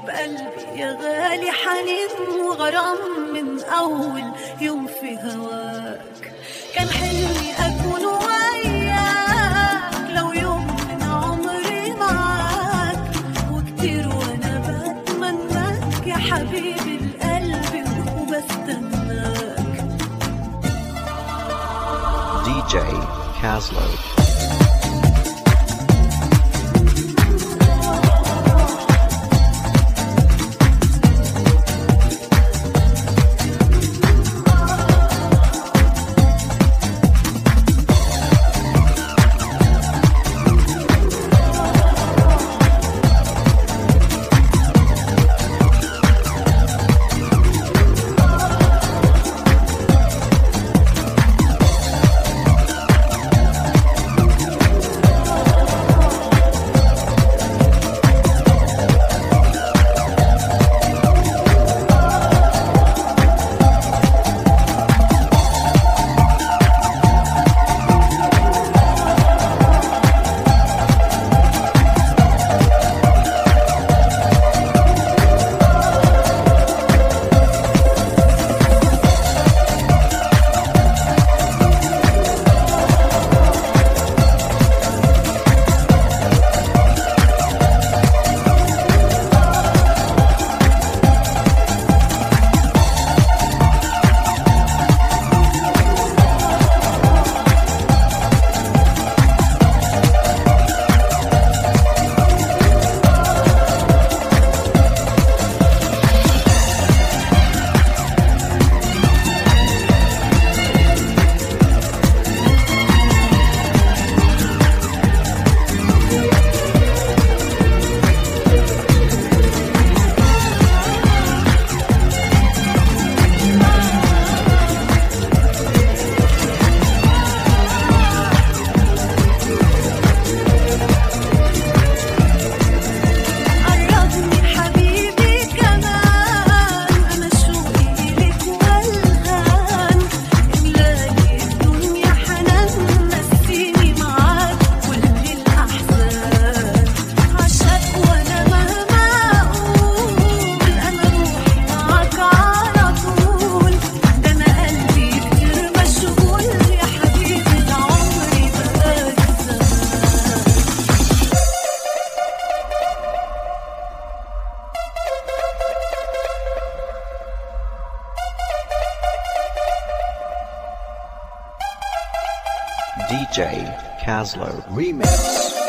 بقلبي يا غالي حنين وغرام من أول يوم في هواك كان حلمي أكون وياك لو يوم من عمري معاك وكتير وأنا بتمناك يا حبيبي القلب وبستناك DJ Caslow. قربني حبيبي كمان أنا شوقي إليك والهان إملاني الدنيا حنان نسيني معاك كل الأحزان عشاك وأنا مهما أقول أنا روحي معاك على طول ده أنا قلبي كتير مشغول يا حبيبي ده عمري بقالي زمان DJ Caslow Remix.